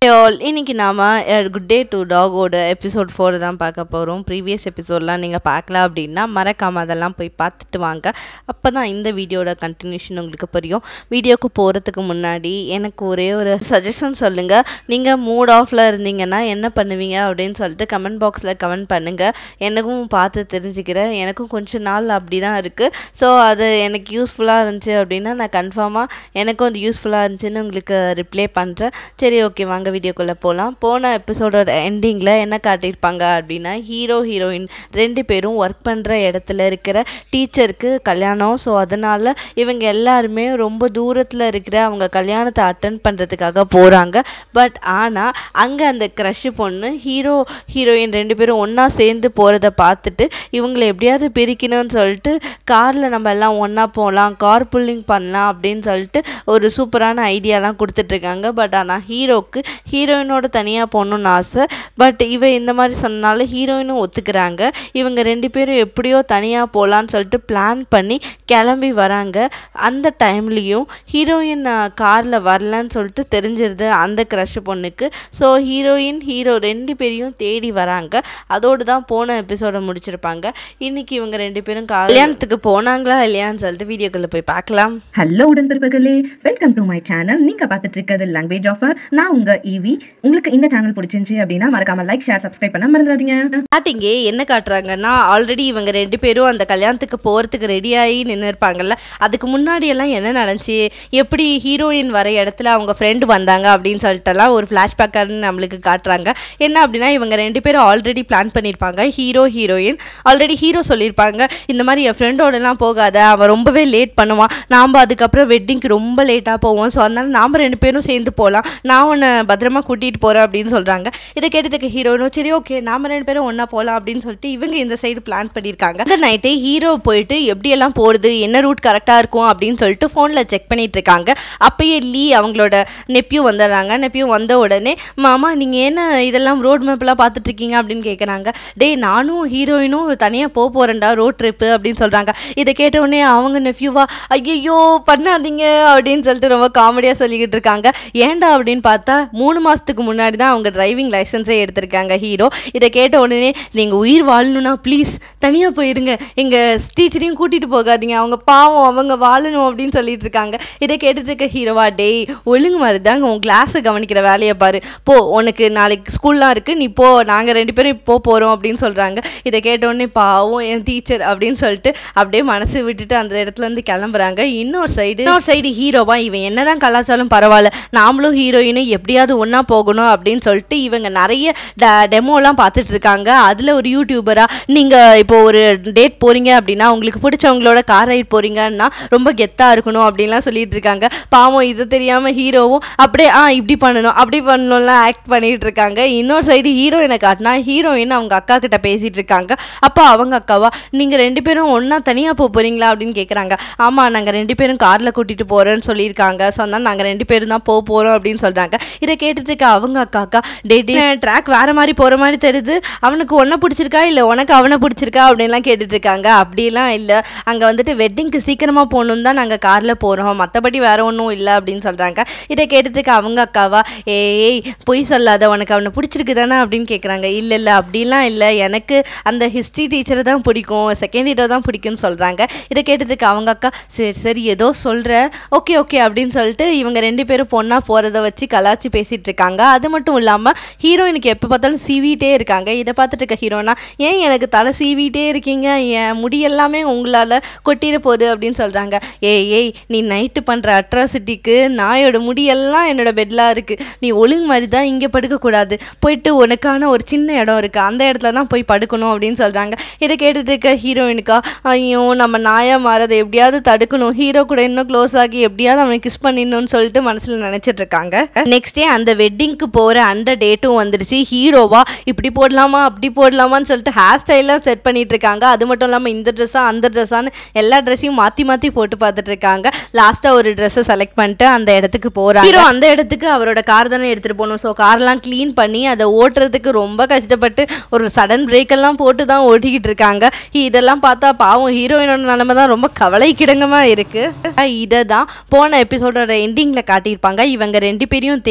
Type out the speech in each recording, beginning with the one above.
all இன்னைக்கு நாம good day to டாகோட எபிசோட் ஃபோர் தான் பார்க்க போகிறோம் ப்ரீவியஸ் எபிசோட்லாம் நீங்கள் பார்க்கல அப்படின்னா மறக்காமல் அதெல்லாம் போய் பார்த்துட்டு வாங்க அப்போ தான் இந்த வீடியோட கண்டினியூஷன் உங்களுக்கு புரியும் வீடியோக்கு போகிறதுக்கு முன்னாடி எனக்கு ஒரே ஒரு சஜஷன் சொல்லுங்கள் நீங்கள் மூட் ஆஃபில் இருந்தீங்கன்னா என்ன பண்ணுவீங்க அப்படின்னு சொல்லிட்டு கமெண்ட் பாக்ஸில் கமெண்ட் பண்ணுங்கள் எனக்கும் பார்த்து தெரிஞ்சுக்கிறேன் எனக்கும் கொஞ்ச நாள் அப்படி தான் இருக்குது ஸோ அது எனக்கு யூஸ்ஃபுல்லாக இருந்துச்சு அப்படின்னா நான் கன்ஃபார்மாக எனக்கும் அது யூஸ்ஃபுல்லாக இருந்துச்சுன்னு உங்களுக்கு ரிப்ளை பண்ணுறேன் சரி ஓகே வாங்க வீடியோக்குள்ளே போகலாம் போன எபிசோடோட எண்டிங்கில் என்ன காட்டியிருப்பாங்க அப்படின்னா ஹீரோ ஹீரோயின் ரெண்டு பேரும் ஒர்க் பண்ணுற இடத்துல இருக்கிற டீச்சருக்கு கல்யாணம் ஸோ அதனால் இவங்க எல்லாருமே ரொம்ப தூரத்தில் இருக்கிற அவங்க கல்யாணத்தை அட்டன் பண்ணுறதுக்காக போகிறாங்க பட் ஆனால் அங்கே அந்த க்ரஷ் பொண்ணு ஹீரோ ஹீரோயின் ரெண்டு பேரும் ஒன்றா சேர்ந்து போகிறத பார்த்துட்டு இவங்களை எப்படியாவது பிரிக்கணும்னு சொல்லிட்டு காரில் நம்ம எல்லாம் ஒன்றா போகலாம் கார் புல்லிங் பண்ணலாம் அப்படின்னு சொல்லிட்டு ஒரு சூப்பரான ஐடியாலாம் கொடுத்துட்ருக்காங்க பட் ஆனால் ஹீரோக்கு ஹீரோயினோட தனியாக போகணுன்னு ஆசை பட் இவ இந்த மாதிரி சொன்னாலும் ஹீரோயினும் ஒத்துக்கிறாங்க இவங்க ரெண்டு பேரும் எப்படியோ தனியாக போகலான்னு சொல்லிட்டு பிளான் பண்ணி கிளம்பி வராங்க அந்த டைம்லேயும் ஹீரோயின் காரில் வரலன்னு சொல்லிட்டு தெரிஞ்சிருது அந்த க்ரஷ் பொண்ணுக்கு ஸோ ஹீரோயின் ஹீரோ ரெண்டு பேரையும் தேடி வராங்க அதோடு தான் போன எபிசோட முடிச்சிருப்பாங்க இன்னைக்கு இவங்க ரெண்டு பேரும் கல்யாணத்துக்கு போனாங்களா இல்லையான்னு சொல்லிட்டு வீடியோக்குள்ளே போய் பார்க்கலாம் ஹலோ உடன்பிறப்புகளே வெல்கம் டு மை சேனல் நீங்க பார்த்துட்டு இருக்கிறது லாங்குவேஜ் ஆஃபர் நான் உங்க ஈவி உங்களுக்கு இந்த சேனல் பிடிச்சிருந்துச்சு அப்படின்னா மறக்காம லைக் ஷேர் சப்ஸ்கிரைப் பண்ண மறந்துடாதீங்க ஸ்டார்டிங்கே என்ன காட்டுறாங்கன்னா ஆல்ரெடி இவங்க ரெண்டு பேரும் அந்த கல்யாணத்துக்கு போகிறதுக்கு ரெடியாகி நின்று இருப்பாங்கல்ல அதுக்கு முன்னாடி எல்லாம் என்ன நடந்துச்சு எப்படி ஹீரோயின் வர இடத்துல அவங்க ஃப்ரெண்டு வந்தாங்க அப்படின்னு சொல்லிட்டுலாம் ஒரு ஃப்ளாஷ்பேக்கர்னு நம்மளுக்கு காட்டுறாங்க என்ன அப்படின்னா இவங்க ரெண்டு பேரும் ஆல்ரெடி பிளான் பண்ணியிருப்பாங்க ஹீரோ ஹீரோயின் ஆல்ரெடி ஹீரோ சொல்லியிருப்பாங்க இந்த மாதிரி என் ஃப்ரெண்டோடலாம் போகாத அவன் ரொம்பவே லேட் பண்ணுவான் நாம் அதுக்கப்புறம் வெட்டிங்க்கு ரொம்ப லேட்டாக போவோம் ஸோ அதனால நாம் ரெண்டு பேரும் சேர்ந்து போகலாம் நான் உன்னை பத்திரமா கூட்டிகிட்டு போகிறேன் அப்படின்னு சொல்கிறாங்க இதை கேட்டுட்டு ஹீரோனும் சரி ஓகே நாம ரெண்டு பேரும் ஒன்றா போகலாம் அப்படின்னு சொல்லிட்டு இவங்க இந்த சைடு பிளான் பண்ணியிருக்காங்க அந்த நைட்டே ஹீரோ போயிட்டு எப்படியெல்லாம் போகிறது என்ன ரூட் கரெக்டாக இருக்கும் அப்படின்னு சொல்லிட்டு ஃபோனில் செக் பண்ணிட்டு இருக்காங்க அப்பயே லீ அவங்களோட நெப்பியூ வந்துடுறாங்க நெப்பியூ வந்த உடனே மாமா நீங்கள் என்ன இதெல்லாம் ரோட் மேப்லாம் பார்த்துட்டு இருக்கீங்க அப்படின்னு கேட்குறாங்க டேய் நானும் ஹீரோயினும் தனியாக போக போகிறேன்டா ரோட் ட்ரிப்பு அப்படின்னு சொல்கிறாங்க இதை கேட்ட உடனே அவங்க நெஃப்யூவா ஐயோ பண்ணாதீங்க அப்படின்னு சொல்லிட்டு ரொம்ப காமெடியாக சொல்லிக்கிட்டு இருக்காங்க ஏன்டா அப்படின்னு பார்த்தா மூணு மாதத்துக்கு முன்னாடி தான் அவங்க டிரைவிங் லைசன்ஸே எடுத்திருக்காங்க ஹீரோ இதை கேட்ட உடனே நீங்கள் உயிர் வாழணும்னா ப்ளீஸ் தனியாக போயிருங்க எங்கள் டீச்சரையும் கூட்டிகிட்டு போகாதீங்க அவங்க பாவம் அவங்க வாழணும் அப்படின்னு சொல்லிட்டு இருக்காங்க இதை கேட்டுட்டு இருக்க ஹீரோவா டேய் ஒழுங்கு மாதிரி தாங்க உன் கிளாஸை கவனிக்கிற வேலையை பாரு போ உனக்கு நாளைக்கு ஸ்கூல்லாம் இருக்குது நீ போ நாங்கள் ரெண்டு பேரும் இப்போ போகிறோம் அப்படின்னு சொல்கிறாங்க இதை கேட்ட உடனே பாவம் என் டீச்சர் அப்படின்னு சொல்லிட்டு அப்படியே மனசு விட்டுட்டு அந்த இடத்துல இருந்து கிளம்புறாங்க இன்னொரு சைடு இன்னொரு சைடு ஹீரோவா இவன் என்னதான் கலாச்சாரம் பரவாயில்ல நாமளும் ஹீரோயினும் எப்படியாவது ஒன்றா போகணும் அப்படின்னு சொல்லிட்டு இவங்க நிறைய ட டெமோலாம் பார்த்துட்டு இருக்காங்க அதில் ஒரு யூடியூபராக நீங்கள் இப்போ ஒரு டேட் போகிறீங்க அப்படின்னா உங்களுக்கு பிடிச்சவங்களோட கார் ரைட் போகிறீங்கன்னா ரொம்ப கெத்தாக இருக்கணும் அப்படின்லாம் சொல்லிட்டு இருக்காங்க பாவம் இது தெரியாமல் ஹீரோவும் அப்படியே ஆ இப்படி பண்ணணும் அப்படி பண்ணணும்லாம் ஆக்ட் பண்ணிட்டு இருக்காங்க இன்னொரு சைடு ஹீரோயினை காட்டினா ஹீரோயின் அவங்க அக்கா கிட்ட பேசிட்டு இருக்காங்க அப்போ அவங்க அக்காவா நீங்கள் ரெண்டு பேரும் ஒன்றா தனியாக போக போகிறீங்களா அப்படின்னு கேட்குறாங்க ஆமாம் நாங்கள் ரெண்டு பேரும் காரில் கூட்டிகிட்டு போகிறோன்னு சொல்லியிருக்காங்க ஸோ அதனால் நாங்கள் ரெண்டு பேரும் தான் போக போகிறோம் அப்படின்னு சொல்கிறாங்க இதை கேட்டுட்டு இருக்க அவங்க அக்காக்கா டே டே ட்ராக் வேறு மாதிரி போகிற மாதிரி தெரியுது அவனுக்கு ஒன்றை பிடிச்சிருக்கா இல்லை உனக்கு அவனை பிடிச்சிருக்கா அப்படின்லாம் கேட்டுட்டு இருக்காங்க அப்படிலாம் இல்லை அங்கே வந்துட்டு வெட்டிங்க்கு சீக்கிரமாக போகணும் தான் நாங்கள் காரில் போகிறோம் மற்றபடி வேற ஒன்றும் இல்லை அப்படின்னு சொல்கிறாங்க இதை கேட்டுட்டு இருக்க அவங்க அக்காவா ஏய் பொய் சொல்லாத உனக்கு அவனை பிடிச்சிருக்கு தானே அப்படின்னு கேட்குறாங்க இல்லை இல்லை அப்படிலாம் இல்லை எனக்கு அந்த ஹிஸ்ட்ரி டீச்சரை தான் பிடிக்கும் செகண்ட் ஹீரோ தான் பிடிக்கும்னு சொல்கிறாங்க இதை கேட்டுட்டு இருக்க அவங்க அக்கா சரி சரி ஏதோ சொல்கிற ஓகே ஓகே அப்படின்னு சொல்லிட்டு இவங்க ரெண்டு பேரும் பொண்ணாக போகிறத வச்சு கலாச்சி பேசிகிட்டு இருக்காங்க அது மட்டும் இல்லாமல் ஹீரோயினுக்கு எப்போ பார்த்தாலும் சீவிட்டே இருக்காங்க இதை பார்த்துட்டு இருக்க ஹீரோனா ஏன் எனக்கு தலை சீவிட்டே இருக்கீங்க என் முடி எல்லாமே உங்களால் கொட்டிட போகுது அப்படின்னு சொல்கிறாங்க ஏய் ஏய் நீ நைட்டு பண்ணுற அட்ராசிட்டிக்கு நாயோட முடியெல்லாம் என்னோட பெட்லாம் இருக்குது நீ ஒழுங்கு மாதிரி தான் இங்கே படுக்கக்கூடாது போயிட்டு உனக்கான ஒரு சின்ன இடம் இருக்குது அந்த இடத்துல தான் போய் படுக்கணும் அப்படின்னு சொல்கிறாங்க இதை கேட்டுட்டு இருக்க ஹீரோயினுக்கா ஐயோ நம்ம நாயா மாறதை எப்படியாவது தடுக்கணும் ஹீரோ கூட இன்னும் க்ளோஸ் ஆகி எப்படியாவது அவனை கிஸ் பண்ணிடணும்னு சொல்லிட்டு மனசில் நினச்சிட்டு இருக்காங்க நெக்ஸ்ட் டே அந்த வெட்டிங்க்கு போகிற அந்த டேட்டும் வந்துடுச்சு ஹீரோவா இப்படி போடலாமா அப்படி போடலாமான்னு சொல்லிட்டு ஹேர் ஸ்டைலாம் செட் பண்ணிட்டு இருக்காங்க அது மட்டும் இல்லாமல் இந்த ட்ரெஸ்ஸா அந்த ட்ரெஸ்ஸான்னு எல்லா ட்ரெஸ்ஸையும் மாற்றி மாற்றி போட்டு பார்த்துட்டு இருக்காங்க லாஸ்ட்டாக ஒரு ட்ரெஸ்ஸை செலக்ட் பண்ணிட்டு அந்த இடத்துக்கு போகிறாங்க ஹீரோ அந்த இடத்துக்கு அவரோட கார் தானே எடுத்துகிட்டு போகணும் ஸோ கார்லாம் க்ளீன் பண்ணி அதை ஓட்டுறதுக்கு ரொம்ப கஷ்டப்பட்டு ஒரு சடன் பிரேக்கெல்லாம் போட்டு தான் ஓட்டிக்கிட்டு இருக்காங்க இதெல்லாம் பார்த்தா பாவம் ஹீரோயினோட நிலைமை தான் ரொம்ப கவலை கிடங்கமாக இருக்குது இதை தான் போன எபிசோடோட எண்டிங்கில் காட்டியிருப்பாங்க இவங்க ரெண்டு பேரையும் தேடி அந்த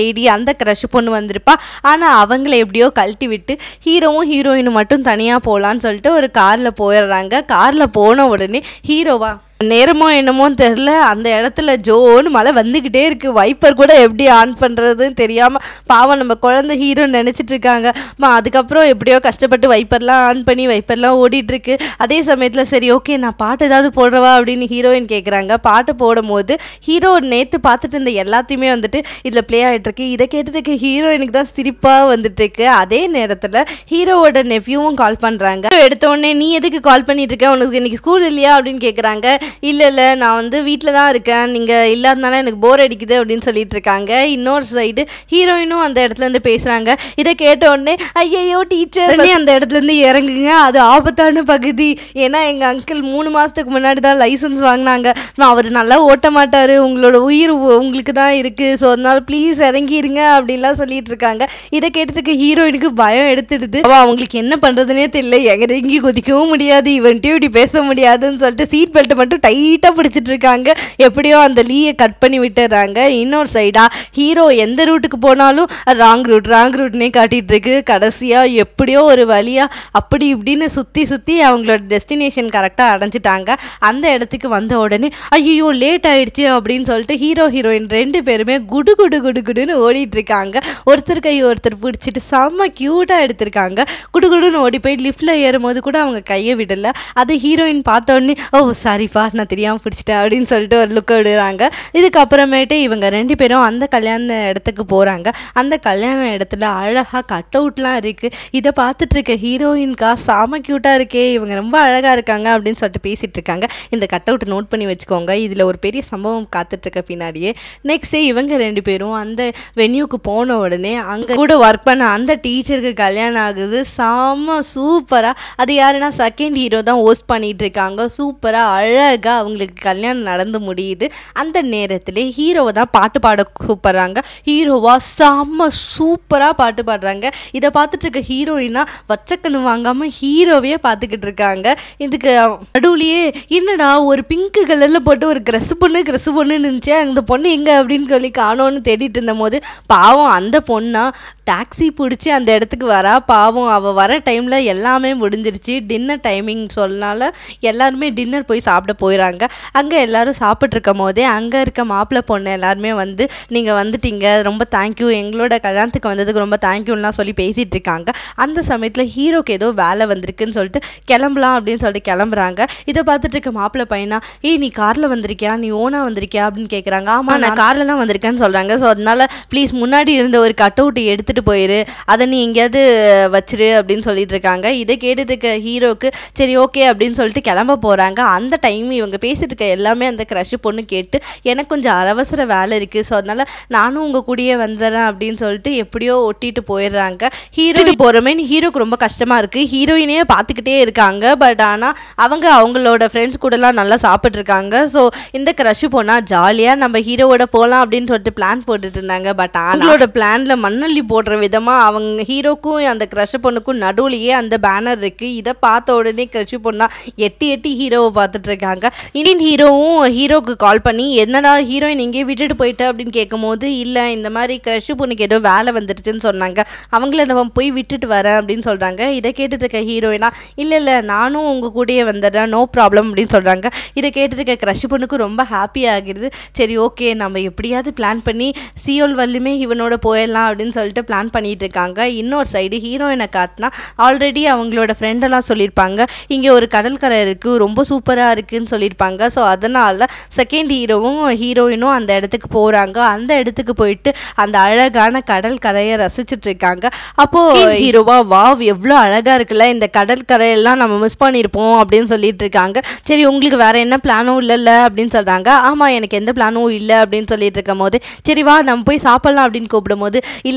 அந்த க்ரஷ் பொண்ணு வந்திருப்பா ஆனால் அவங்கள எப்படியோ கழட்டி விட்டு ஹீரோவும் ஹீரோயினும் மட்டும் தனியாக போகலான்னு சொல்லிட்டு ஒரு காரில் போயிடுறாங்க காரில் போன உடனே ஹீரோவா நேரமோ என்னமோ தெரில அந்த இடத்துல ஜோன்னு மழை வந்துக்கிட்டே இருக்கு வைப்பர் கூட எப்படி ஆன் பண்ணுறதுன்னு தெரியாமல் பாவம் நம்ம குழந்தை ஹீரோ நினச்சிட்டு இருக்காங்க மா அதுக்கப்புறம் எப்படியோ கஷ்டப்பட்டு வைப்பர்லாம் ஆன் பண்ணி வைப்பர்லாம் ஓடிட்டு இருக்கு அதே சமயத்தில் சரி ஓகே நான் பாட்டு ஏதாவது போடுறவா அப்படின்னு ஹீரோயின் கேட்குறாங்க பாட்டு போடும்போது ஹீரோ நேற்று பார்த்துட்டு இருந்த எல்லாத்தையுமே வந்துட்டு இதில் ப்ளே ஆகிட்டு இருக்கு இதை கேட்டதுக்கு ஹீரோயினுக்கு தான் சிரிப்பாக வந்துட்டு இருக்கு அதே நேரத்தில் ஹீரோவோட நெஃப்யூவும் கால் பண்ணுறாங்க எடுத்த உடனே நீ எதுக்கு கால் பண்ணிட்டு இருக்க உனக்கு இன்னைக்கு ஸ்கூல் இல்லையா அப்படின்னு கேட்குறாங்க இல்லை இல்லை நான் வந்து வீட்டில் தான் இருக்கேன் நீங்கள் இல்லாதனால எனக்கு போர் அடிக்குது அப்படின்னு சொல்லிட்டு இருக்காங்க இன்னொரு சைடு ஹீரோயினும் அந்த இடத்துல இருந்து பேசுகிறாங்க இதை கேட்ட உடனே ஐயையோ டீச்சர் அந்த இடத்துல இருந்து இறங்குங்க அது ஆபத்தான பகுதி ஏன்னா எங்கள் அங்கிள் மூணு மாதத்துக்கு முன்னாடி தான் லைசன்ஸ் வாங்கினாங்க அவர் நல்லா ஓட்ட மாட்டார் உங்களோட உயிர் உ- உங்களுக்கு தான் இருக்குது ஸோ அதனால ப்ளீஸ் இறங்கிருங்க அப்படின்லாம் சொல்லிட்டு இருக்காங்க இதை கேட்டதுக்கு ஹீரோயினுக்கு பயம் எடுத்துடுது அவ அவங்களுக்கு என்ன பண்ணுறதுனே தெரியல எங்கேயும் குதிக்கவும் முடியாது இவன்ட்டையும் இப்படி பேச முடியாதுன்னு சொல்லிட்டு சீட் பெல்ட்டை மட்டும் டைட்டாக பிடிச்சிட்டு இருக்காங்க எப்படியோ அந்த லீயை கட் பண்ணி விட்டுறாங்க இன்னொரு சைடா ஹீரோ எந்த ரூட்டுக்கு போனாலும் ராங் ரூட் ராங் ரூட்னே காட்டிட்டு இருக்கு கடைசியாக எப்படியோ ஒரு வழியா அப்படி இப்படின்னு சுற்றி சுற்றி அவங்களோட டெஸ்டினேஷன் கரெக்டாக அடைஞ்சிட்டாங்க அந்த இடத்துக்கு வந்த உடனே ஐயோ லேட் ஆயிடுச்சு அப்படின்னு சொல்லிட்டு ஹீரோ ஹீரோயின் ரெண்டு பேருமே குடு குடு குடு குடுன்னு ஓடிட்டு இருக்காங்க ஒருத்தர் கை ஒருத்தர் பிடிச்சிட்டு செம்ம க்யூட்டாக எடுத்திருக்காங்க குடு குடுன்னு ஓடி போய் லிஃப்ட்டில் ஏறும்போது கூட அவங்க கையை விடல அது ஹீரோயின் பார்த்த உடனே ஓ சாரிப்பா நான் தெரியாமல் பிடிச்சிட்டேன் அப்படின்னு சொல்லிட்டு ஒரு லுக் விடுறாங்க இதுக்கப்புறமேட்டு இவங்க ரெண்டு பேரும் அந்த கல்யாண இடத்துக்கு போகிறாங்க அந்த கல்யாண இடத்துல அழகாக கட் அவுட்லாம் இருக்குது இதை பார்த்துட்டு இருக்க ஹீரோயின்கா செம க்யூட்டாக இருக்கே இவங்க ரொம்ப அழகாக இருக்காங்க அப்படின்னு சொல்லிட்டு பேசிகிட்டு இருக்காங்க இந்த கட் அவுட் நோட் பண்ணி வச்சுக்கோங்க இதில் ஒரு பெரிய சம்பவம் காத்துட்டு இருக்க பின்னாடியே நெக்ஸ்ட் இவங்க ரெண்டு பேரும் அந்த வென்யூக்கு போன உடனே அங்கே கூட ஒர்க் பண்ண அந்த டீச்சருக்கு கல்யாணம் ஆகுது செம்ம சூப்பராக அது யாருன்னா செகண்ட் ஹீரோ தான் ஹோஸ்ட் பண்ணிட்டு இருக்காங்க சூப்பராக அழகாக அவங்களுக்கு கல்யாணம் நடந்து முடியுது அந்த நேரத்தில் ஹீரோவை தான் பாட்டு பாட கூப்பிட்றாங்க ஹீரோவா செம்ம சூப்பராக பாட்டு பாடுறாங்க இதை பார்த்துட்டு இருக்க ஹீரோயினா வச்சக்கண்ணு வாங்காமல் ஹீரோவையே பார்த்துக்கிட்டு இருக்காங்க இதுக்கு நடுவுலையே என்னடா ஒரு பிங்க் கலரில் போட்டு ஒரு க்ரெஸ் பொண்ணு க்ரெஸ் பொண்ணுன்னு இருந்துச்சு அந்த பொண்ணு எங்கே அப்படின்னு சொல்லி காணோன்னு தேடிட்டு இருந்தபோது பாவம் அந்த பொண்ணா டாக்ஸி பிடிச்சி அந்த இடத்துக்கு வரா பாவம் அவள் வர டைமில் எல்லாமே முடிஞ்சிருச்சு டின்னர் டைமிங் சொன்னால எல்லாருமே டின்னர் போய் சாப்பிட போயிடறாங்க அங்கே எல்லாரும் சாப்பிட்டு இருக்கும் போதே அங்கே இருக்க மாப்பிள்ளை பொண்ணு எல்லாருமே வந்து நீங்கள் வந்துட்டீங்க ரொம்ப தேங்க்யூ எங்களோட கல்யாணத்துக்கு வந்ததுக்கு ரொம்ப தேங்க்யூலாம் சொல்லி பேசிகிட்டு இருக்காங்க அந்த சமயத்தில் ஹீரோக்கு ஏதோ வேலை வந்திருக்குன்னு சொல்லிட்டு கிளம்பலாம் அப்படின்னு சொல்லிட்டு கிளம்புறாங்க இதை பார்த்துட்டு இருக்க மாப்பிள்ளை பையனா ஏய் நீ காரில் வந்திருக்கியா நீ ஓனா வந்திருக்கியா அப்படின்னு கேட்குறாங்க ஆமாம் நான் காரில் தான் வந்திருக்கேன்னு சொல்கிறாங்க ஸோ அதனால ப்ளீஸ் முன்னாடி இருந்த ஒரு கட் அவுட் எடுத்துகிட்டு போயிரு அதை நீ எங்கேயாவது வச்சிரு அப்படின்னு சொல்லிட்டு இருக்காங்க இதை கேட்டுட்டு இருக்க ஹீரோக்கு சரி ஓகே அப்படின்னு சொல்லிட்டு கிளம்ப போகிறாங்க அந்த டைம் இவங்க பேசிட்டு இருக்க எல்லாமே அந்த க்ரஷ் பொண்ணு கேட்டு எனக்கு கொஞ்சம் அவசர வேலை இருக்குது ஸோ அதனால நானும் உங்கள் கூடயே வந்துடுறேன் அப்படின்னு சொல்லிட்டு எப்படியோ ஒட்டிட்டு போயிடுறாங்க ஹீரோ போகிறமே ஹீரோக்கு ரொம்ப கஷ்டமாக இருக்குது ஹீரோயினே பார்த்துக்கிட்டே இருக்காங்க பட் ஆனால் அவங்க அவங்களோட ஃப்ரெண்ட்ஸ் கூடலாம் நல்லா சாப்பிட்ருக்காங்க ஸோ இந்த க்ரஷ் போனால் ஜாலியாக நம்ம ஹீரோவோட போகலாம் அப்படின்னு சொல்லிட்டு பிளான் போட்டுட்டு இருந்தாங்க பட் அவங்களோட பிளானில் மண்ணள்ளி போடுற விதமாக அவங்க ஹீரோக்கும் அந்த க்ரஷ் பொண்ணுக்கும் நடுவுலையே அந்த பேனர் இருக்குது இதை பார்த்த உடனே க்ரஷ் பொண்ணா எட்டி எட்டி ஹீரோவை பார்த்துட்டு இருக்காங்க இந்தியன் ஹீரோவும் ஹீரோக்கு கால் பண்ணி என்னடா ஹீரோயின் இங்கேயே விட்டுட்டு போயிட்ட அப்படின்னு கேட்கும்போது இல்லை இந்த மாதிரி க்ரஷ் பொண்ணுக்கு ஏதோ வேலை வந்துருச்சுன்னு சொன்னாங்க அவங்கள நம்ம போய் விட்டுட்டு வரேன் அப்படின்னு சொல்கிறாங்க இதை கேட்டுட்டு இருக்க ஹீரோயினா இல்லை இல்லை நானும் உங்கள் கூடயே வந்துடுறேன் நோ ப்ராப்ளம் அப்படின்னு சொல்கிறாங்க இதை கேட்டுட்டு இருக்க க்ரஷ் பொண்ணுக்கு ரொம்ப ஹாப்பி ஆகிடுது சரி ஓகே நம்ம எப்படியாவது பிளான் பண்ணி சியோல் வரலுமே இவனோட போயிடலாம் அப்படின்னு சொல்லிட்டு பிளான் பண்ணிட்டு இருக்காங்க இன்னொரு சைடு ஹீரோயினை காட்டினா ஆல்ரெடி அவங்களோட ஃப்ரெண்டெல்லாம் சொல்லியிருப்பாங்க இங்கே ஒரு கடற்கரை இருக்குது ரொம்ப சூப்பராக இருக்குன்னு சொல்லியிருப்பாங்க ஸோ அதனால் செகண்ட் ஹீரோவும் ஹீரோயினும் அந்த இடத்துக்கு போகிறாங்க அந்த இடத்துக்கு போயிட்டு அந்த அழகான கடல் கரையை ரசிச்சுட்டு இருக்காங்க அப்போது ஹீரோவா வாவ் எவ்வளோ அழகாக இருக்குல்ல இந்த கடற்கரையெல்லாம் நம்ம மிஸ் பண்ணியிருப்போம் அப்படின்னு சொல்லிட்டு இருக்காங்க சரி உங்களுக்கு வேற என்ன பிளானும் இல்லைல்ல அப்படின்னு சொல்கிறாங்க ஆமாம் எனக்கு எந்த பிளானும் இல்லை அப்படின்னு சொல்லிட்டு இருக்கும் போது சரி வா நம்ம போய் சாப்பிட்லாம் அப்படின்னு கூப்பிடும் போது இல்லை இல்லை நான்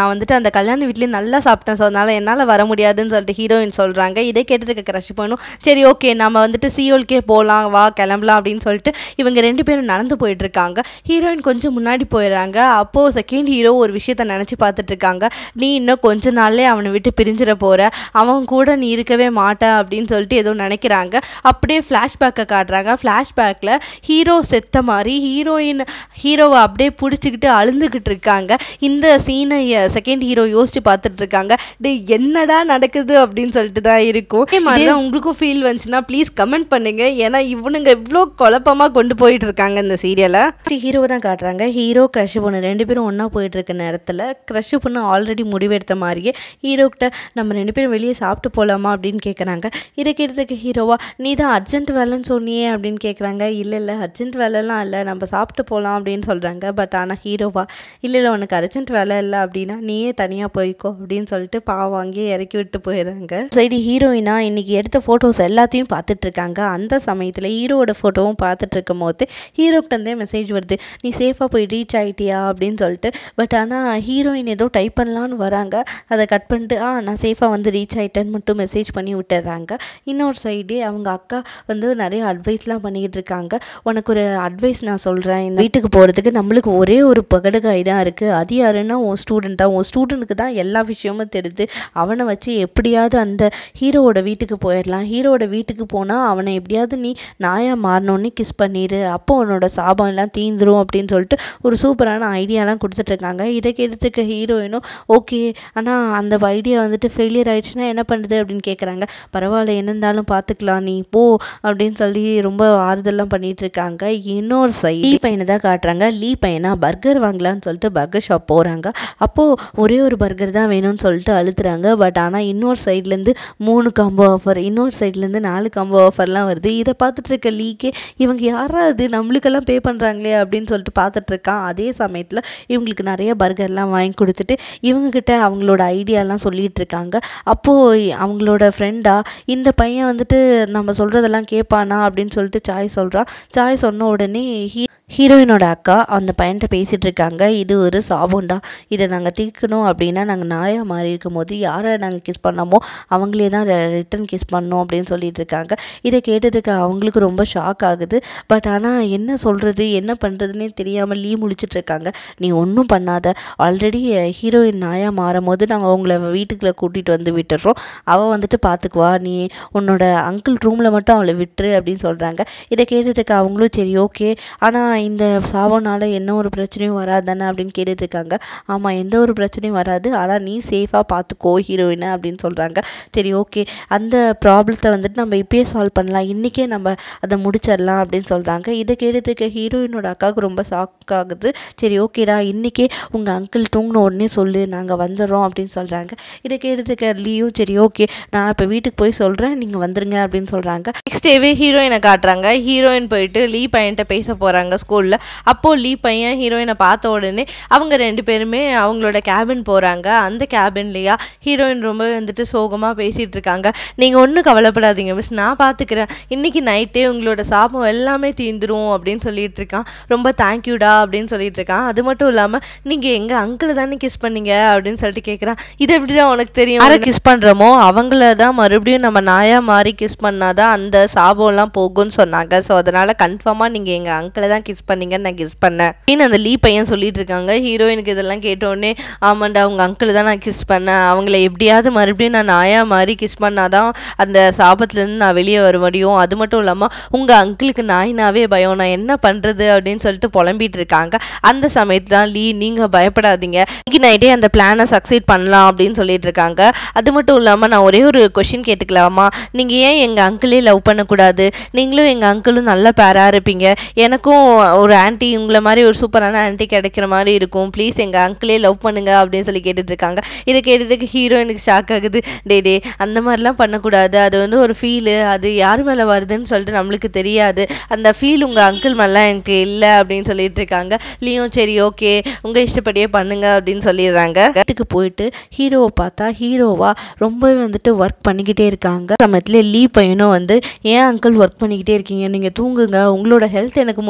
நான் வந்துட்டு அந்த கல்யாண வீட்லேயே நல்லா சாப்பிட்டேன் ஸோ அதனால் என்னால் வர முடியாதுன்னு சொல்லிட்டு ஹீரோயின் சொல்கிறாங்க இதை கேட்டுட்டு இருக்க க்ரஷ் பண்ணும் சரி ஓகே நம்ம வந்துட்டு சியோல்கே போகலாம் வா கிளம்பலாம் அப்படின்னு சொல்லிட்டு இவங்க ரெண்டு பேரும் நடந்து போயிட்டு இருக்காங்க ஹீரோயின் கொஞ்சம் முன்னாடி போயிடுறாங்க அப்போது செகண்ட் ஹீரோ ஒரு விஷயத்த நினச்சி பார்த்துட்டு இருக்காங்க நீ இன்னும் கொஞ்ச நாள்லே அவனை விட்டு பிரிஞ்சிட போகிற அவன் கூட நீ இருக்கவே மாட்ட அப்படின்னு சொல்லிட்டு ஏதோ நினைக்கிறாங்க அப்படியே ஃப்ளாஷ்பேக்கை காட்டுறாங்க ஃப்ளாஷ்பேக்கில் ஹீரோ செத்த மாதிரி ஹீரோயின் ஹீரோவை அப்படியே பிடிச்சிக்கிட்டு அழுந்துக்கிட்டு இருக்காங்க இந்த சீனை செகண்ட் ஹீரோ யோசிச்சு பார்த்துட்டு இருக்காங்க டேய் என்னடா நடக்குது அப்படின்னு சொல்லிட்டு தான் இருக்கும் இதே மாதிரி தான் உங்களுக்கும் ஃபீல் வந்துச்சுன்னா ப்ளீஸ் கமெண்ட் பண்ணுங்க ஏன்னா இவனுங்க இவ்வளோ குழப்பமாக கொண்டு போயிட்டு இருக்காங்க இந்த சீரியலை ஹீரோவை தான் காட்டுறாங்க ஹீரோ க்ரஷ் பொண்ணு ரெண்டு பேரும் ஒன்றா போயிட்டு இருக்க நேரத்தில் க்ரஷ் பொண்ணு ஆல்ரெடி முடிவெடுத்த மாதிரியே ஹீரோ கிட்ட நம்ம ரெண்டு பேரும் வெளியே சாப்பிட்டு போகலாமா அப்படின்னு கேட்குறாங்க இதை கேட்டுருக்க ஹீரோவா நீ தான் அர்ஜென்ட் வேலைன்னு சொன்னியே அப்படின்னு கேட்குறாங்க இல்லை இல்லை அர்ஜென்ட் வேலைலாம் இல்லை நம்ம சாப்பிட்டு போகலாம் அப்படின்னு சொல்கிறாங்க பட் ஆனால் ஹீரோவா இல்லை இல்லை உனக்கு அர்ஜென்ட் வேலை இல்லை அப்படின்னா நீயே தனியாக போய்க்கோ அப்படின்னு சொல்லிட்டு பாவம் அங்கேயே இறக்கி விட்டு போயிடுறாங்க சைடு ஹீரோயினா இன்னைக்கு எடுத்த ஃபோட்டோஸ் எல்லாத்தையும் பார்த்துட்டு இருக்காங்க அந்த சமயத்தில் ஹீரோவோட ஃபோட்டோவும் பார்த்துட்டு இருக்கும் போது ஹீரோக்கிட்டே மெசேஜ் வருது நீ சேஃபாக போய் ரீச் ஆகிட்டியா அப்படின்னு சொல்லிட்டு பட் ஆனால் ஹீரோயின் ஏதோ டைப் பண்ணலான்னு வராங்க அதை கட் பண்ணிட்டு ஆ நான் சேஃபாக வந்து ரீச் ஆகிட்டேன்னு மட்டும் மெசேஜ் பண்ணி விட்டுறாங்க இன்னொரு சைடு அவங்க அக்கா வந்து நிறைய அட்வைஸ்லாம் பண்ணிக்கிட்டு இருக்காங்க உனக்கு ஒரு அட்வைஸ் நான் சொல்கிறேன் இந்த வீட்டுக்கு போகிறதுக்கு நம்மளுக்கு ஒரே ஒரு பகடுகாய் தான் இருக்குது அது யாருன்னா உன் ஸ்டூடெண்ட் தான் உன் ஸ்டூடெண்ட்டுக்கு தான் எல்லா விஷயமும் தெரியுது அவனை வச்சு எப்படியாவது அந்த ஹீரோவோட வீட்டுக்கு போயிடலாம் ஹீரோவோட வீட்டுக்கு போனால் அவனை எப்படியாவது நீ நாயாக மாறினோன்னே கிஸ் பண்ணிடு அப்போ உன்னோட சாபம் எல்லாம் தீந்துரும் அப்படின்னு சொல்லிட்டு ஒரு சூப்பரான ஐடியாலாம் கொடுத்துட்ருக்காங்க இதை கேட்டுட்டு இருக்க ஹீரோயினும் ஓகே ஆனால் அந்த ஐடியா வந்துட்டு ஃபெயிலியர் ஆயிடுச்சுன்னா என்ன பண்ணுறது அப்படின்னு கேட்குறாங்க பரவாயில்ல என்ன இருந்தாலும் பார்த்துக்கலாம் நீ போ அப்படின்னு சொல்லி ரொம்ப ஆறுதல்லாம் பண்ணிட்டு இருக்காங்க இன்னொரு சைடு லீ பையனை தான் காட்டுறாங்க லீ பையனா பர்கர் வாங்கலாம்னு சொல்லிட்டு பர்கர் ஷாப் போகிறாங்க அப்போது ஒரே ஒரு பர்கர் தான் வேணும்னு சொல்லிட்டு அழுத்துறாங்க பட் ஆனால் இன்னொரு சைட்லேருந்து மூணு காம்போ ஆஃபர் இன்னொரு சைட்லேருந்து நாலு காம்போ ஆஃபர்லாம் வருது இதை பார்த்துட்டு இருக்க லீக்கே இவங்க யாராவது நம்மளுக்கெல்லாம் பே பண்ணுறாங்களே அப்படின்னு சொல்லிட்டு பார்த்துட்டு இருக்கான் அதே சமயத்தில் இவங்களுக்கு நிறைய பர்கர்லாம் வாங்கி கொடுத்துட்டு இவங்கக்கிட்ட அவங்களோட ஐடியாலாம் சொல்லிட்டு இருக்காங்க அப்போது அவங்களோட ஃப்ரெண்டா இந்த பையன் வந்துட்டு நம்ம சொல்கிறதெல்லாம் கேட்பானா அப்படின்னு சொல்லிட்டு சாய் சொல்கிறான் சாய் சொன்ன உடனே ஹீ ஹீரோயினோட அக்கா அந்த பையன்கிட்ட பேசிகிட்டு இருக்காங்க இது ஒரு சாபம்டா இதை நாங்கள் தீர்க்கணும் அப்படின்னா நாங்கள் நாயாக மாறி இருக்கும் போது யாரை நாங்கள் கிஸ் பண்ணோமோ அவங்களே தான் ரிட்டன் கிஸ் பண்ணோம் அப்படின்னு சொல்லிட்டு இருக்காங்க இதை கேட்டுட்டு இருக்க அவங்களுக்கு ரொம்ப ஷாக் ஆகுது பட் ஆனால் என்ன சொல்கிறது என்ன பண்ணுறதுனே தெரியாமல் லீ முழிச்சிட்டு இருக்காங்க நீ ஒன்றும் பண்ணாத ஆல்ரெடி ஹீரோயின் நாயாக மாறும் போது நாங்கள் உங்களை வீட்டுக்குள்ளே கூட்டிகிட்டு வந்து விட்டுடுறோம் அவள் வந்துட்டு பார்த்துக்குவா நீ உன்னோட அங்கிள் ரூமில் மட்டும் அவளை விட்டுரு அப்படின்னு சொல்கிறாங்க இதை கேட்டுட்டு இருக்க அவங்களும் சரி ஓகே ஆனால் இந்த சாவோனால என்ன ஒரு பிரச்சனையும் வராது தானே அப்படின்னு கேட்டுட்டு இருக்காங்க ஆமாம் எந்த ஒரு பிரச்சனையும் வராது ஆனால் நீ சேஃபாக பார்த்துக்கோ ஹீரோயினை அப்படின்னு சொல்கிறாங்க சரி ஓகே அந்த ப்ராப்ளத்தை வந்துட்டு நம்ம இப்பயே சால்வ் பண்ணலாம் இன்றைக்கே நம்ம அதை முடிச்சிடலாம் அப்படின்னு சொல்கிறாங்க இதை கேட்டுட்டு இருக்க ஹீரோயினோட அக்காவுக்கு ரொம்ப ஷாக் ஆகுது சரி ஓகேடா இன்றைக்கே உங்கள் அங்கிள் தூங்கின உடனே சொல்லு நாங்கள் வந்துடுறோம் அப்படின்னு சொல்கிறாங்க இதை கேட்டுட்டு இருக்க லீயும் சரி ஓகே நான் இப்போ வீட்டுக்கு போய் சொல்கிறேன் நீங்கள் வந்துருங்க அப்படின்னு சொல்கிறாங்க நெக்ஸ்ட் டேவே ஹீரோயினை காட்டுறாங்க ஹீரோயின் போயிட்டு லீ பையன்கிட்ட பேச போகிறாங்க ஸ்கூலில் அப்போது லீ பையன் ஹீரோயினை பார்த்த உடனே அவங்க ரெண்டு பேருமே அவங்களோட கேபின் போகிறாங்க அந்த கேபின்லையா ஹீரோயின் ரொம்ப வந்துட்டு சோகமாக பேசிகிட்டு இருக்காங்க நீங்கள் ஒன்றும் கவலைப்படாதீங்க மிஸ் நான் பார்த்துக்கிறேன் இன்றைக்கி நைட்டே உங்களோட சாபம் எல்லாமே தீந்துரும் அப்படின்னு சொல்லிட்டு இருக்கான் ரொம்ப தேங்க்யூடா அப்படின்னு சொல்லிட்டு இருக்கான் அது மட்டும் இல்லாமல் நீங்கள் எங்கள் அங்கிளை தானே கிஸ் பண்ணீங்க அப்படின்னு சொல்லிட்டு கேட்குறான் இது எப்படி தான் உனக்கு தெரியும் யாரை கிஸ் பண்ணுறோமோ அவங்கள தான் மறுபடியும் நம்ம நாயாக மாறி கிஸ் பண்ணாதான் அந்த சாபம்லாம் போகும்னு சொன்னாங்க ஸோ அதனால் கன்ஃபார்மாக நீங்கள் எங்கள் அங்கிளை தான் கிஸ் பண்ணீங்கன்னு நான் கிஸ் பண்ணேன் அப்படின்னு அந்த லீ பையன் சொல்லிட்டு இருக்காங்க ஹீரோயினுக்கு இதெல்லாம் கேட்டோடனே ஆமாண்டா அவங்க அங்கிள் தான் நான் கிஸ் பண்ணேன் அவங்கள எப்படியாவது மறுபடியும் நான் நாயா மாதிரி கிஸ் பண்ணாதான் அந்த சாபத்துலேருந்து நான் வெளியே வர முடியும் அது மட்டும் இல்லாமல் உங்கள் அங்கிளுக்கு நாயினாவே பயம் நான் என்ன பண்ணுறது அப்படின்னு சொல்லிட்டு புலம்பிட்டு இருக்காங்க அந்த சமயத்தில் தான் லீ நீங்கள் பயப்படாதீங்க இன்னைக்கு நைட்டே அந்த பிளானை சக்சீட் பண்ணலாம் அப்படின்னு சொல்லிட்டு இருக்காங்க அது மட்டும் இல்லாமல் நான் ஒரே ஒரு கொஷின் கேட்டுக்கலாமா நீங்கள் ஏன் எங்கள் அங்கிளே லவ் பண்ணக்கூடாது நீங்களும் எங்கள் அங்கிளும் நல்ல பேராக இருப்பீங்க எனக்கும் ஒரு ஆன்ட்டி உங்களை மாதிரி ஒரு சூப்பரான ஆன்ட்டி கிடைக்கிற மாதிரி இருக்கும் ப்ளீஸ் எங்கள் அங்கிளே லவ் பண்ணுங்க அப்படின்னு சொல்லி கேட்டுட்டு இருக்காங்க இதை கேட்டுட்டு ஹீரோயினுக்கு ஷாக் ஆகுது டே டே அந்த மாதிரிலாம் பண்ணக்கூடாது அது வந்து ஒரு ஃபீலு அது யார் மேலே வருதுன்னு சொல்லிட்டு நம்மளுக்கு தெரியாது அந்த ஃபீல் உங்கள் அங்கிள் மேலாம் எனக்கு இல்லை அப்படின்னு சொல்லிட்டு இருக்காங்க லீயும் சரி ஓகே உங்கள் இஷ்டப்படியே பண்ணுங்க அப்படின்னு சொல்லிடுறாங்க வீட்டுக்கு போயிட்டு ஹீரோவை பார்த்தா ஹீரோவா ரொம்பவே வந்துட்டு ஒர்க் பண்ணிக்கிட்டே இருக்காங்க சமயத்தில் லீ பையனும் வந்து ஏன் அங்கிள் ஒர்க் பண்ணிக்கிட்டே இருக்கீங்க நீங்கள் தூங்குங்க உங்களோட ஹெல்த் எனக்கு முக்கியம் அப்படின்னு